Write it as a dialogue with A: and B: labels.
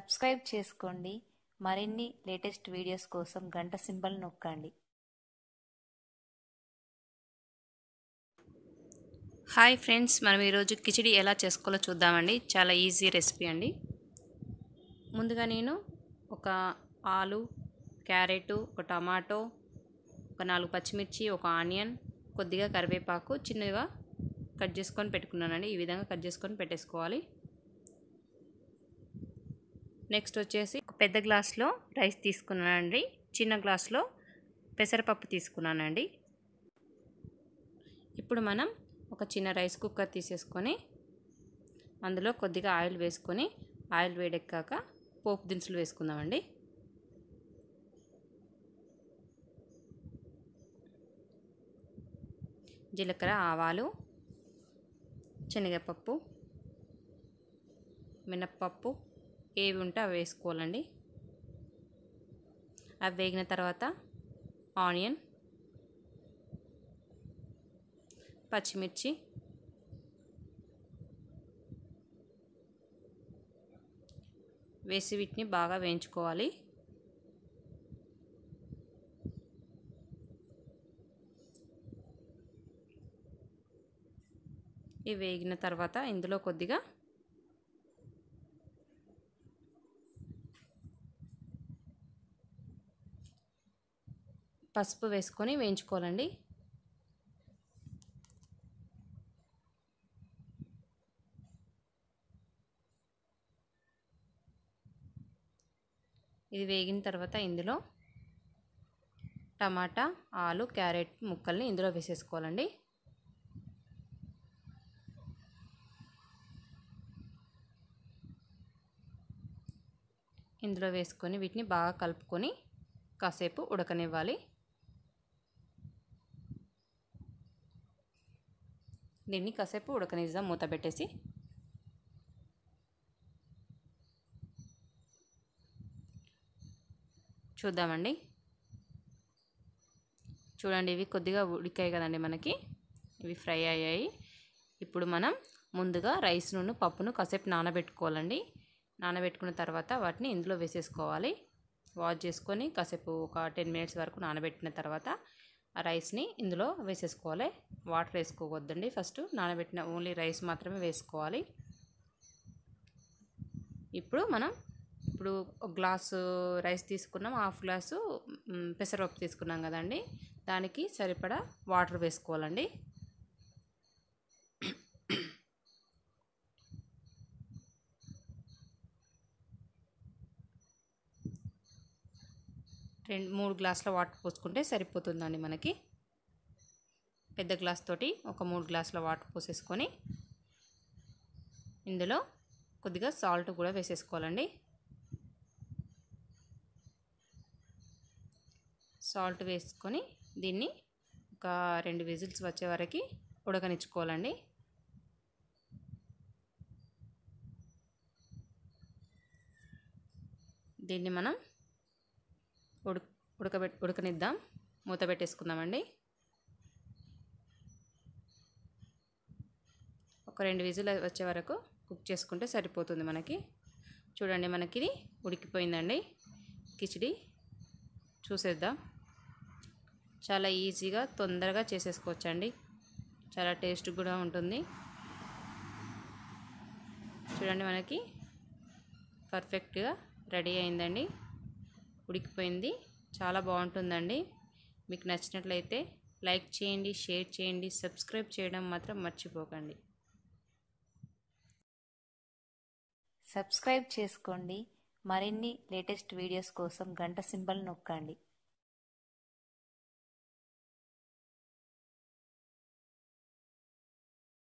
A: subscribe చేసుకోండి మరిన్ని latest videos కోసం గంట సింబల్ నొక్కండి
B: హాయ్ ఫ్రెండ్స్ మనం ఈరోజు కిచిడి ఎలా చేసుకోవాలో చూద్దామండి చాలా ఈజీ రెసిపీ అండి ముందుగా నేను ఒక ఆలు క్యారెట్ ఒక టమాటో ఒక నాలుగు పచ్చిమిర్చి ఒక ఆనియన్ కొద్దిగా కరివేపాకు చిన్నగా కట్ చేసుకొని పెట్టుకున్నానండి ఈ విధంగా కట్ చేసుకొని పెట్టేసుకోవాలి నెక్స్ట్ వచ్చేసి ఒక పెద్ద గ్లాస్లో రైస్ తీసుకున్నానండి చిన్న గ్లాస్లో పెసరపప్పు తీసుకున్నానండి ఇప్పుడు మనం ఒక చిన్న రైస్ కుక్కర్ తీసేసుకొని అందులో కొద్దిగా ఆయిల్ వేసుకొని ఆయిల్ వేడెక్కాక పోపు దినుసులు వేసుకుందామండి జీలకర్ర ఆవాలు శనగపప్పు మినప్పప్పు ఏవి ఉంటే అవి వేసుకోవాలండి అవి వేగిన తర్వాత ఆనియన్ పచ్చిమిర్చి వేసి వీటిని బాగా వేయించుకోవాలి ఇవి వేగిన తర్వాత ఇందులో కొద్దిగా పసుపు వేసుకొని వేయించుకోవాలండి ఇది వేగిన తర్వాత ఇందులో టమాటా ఆలు క్యారెట్ ముక్కల్ని ఇందులో వేసేసుకోవాలండి ఇందులో వేసుకొని వీటిని బాగా కలుపుకొని కాసేపు ఉడకనివ్వాలి దీన్ని కాసేపు ఉడకనిద్దాం మూత పెట్టేసి చూద్దామండి చూడండి ఇవి కొద్దిగా ఉడికాయి కదండి మనకి ఇవి ఫ్రై అయ్యాయి ఇప్పుడు మనం ముందుగా రైస్ నుండి పప్పును కాసేపు నానబెట్టుకోవాలండి నానబెట్టుకున్న తర్వాత వాటిని ఇందులో వేసేసుకోవాలి వాష్ చేసుకొని కాసేపు ఒక టెన్ మినిట్స్ వరకు నానబెట్టిన తర్వాత ఆ రైస్ని ఇందులో వేసేసుకోవాలి వాటర్ వేసుకోవద్దండి ఫస్ట్ నానబెట్టిన ఓన్లీ రైస్ మాత్రమే వేసుకోవాలి ఇప్పుడు మనం ఇప్పుడు ఒక గ్లాసు రైస్ తీసుకున్నాం హాఫ్ గ్లాసు పెసరపప్పు తీసుకున్నాం కదండి దానికి సరిపడా వాటర్ వేసుకోవాలండి రెండు మూడు గ్లాసుల వాటర్ పోసుకుంటే సరిపోతుందండి మనకి పెద్ద గ్లాస్ తోటి ఒక మూడు గ్లాసుల వాటర్ పోసేసుకొని ఇందులో కొద్దిగా సాల్ట్ కూడా వేసేసుకోవాలండి సాల్ట్ వేసుకొని దీన్ని ఒక రెండు విజిల్స్ వచ్చే వరకు ఉడకనిచ్చుకోవాలండి దీన్ని మనం ఉడక ఉడకబెట్ ఉడకనిద్దాం మూత పెట్టేసుకుందామండి ఒక రెండు విజిల్ వచ్చే వరకు కుక్ చేసుకుంటే సరిపోతుంది మనకి చూడండి మనకి ఇది ఉడికిపోయిందండి కిచిడి చూసేద్దాం చాలా ఈజీగా తొందరగా చేసేసుకోవచ్చండి చాలా టేస్ట్ కూడా ఉంటుంది చూడండి మనకి పర్ఫెక్ట్గా రెడీ అయిందండి ఉడికిపోయింది చాలా బాగుంటుందండి మీకు నచ్చినట్లయితే లైక్ చేయండి షేర్ చేయండి సబ్స్క్రైబ్ చేయడం మాత్రం మర్చిపోకండి
A: సబ్స్క్రైబ్ చేసుకోండి మరిన్ని లేటెస్ట్ వీడియోస్ కోసం గంట సింబల్ నొక్కండి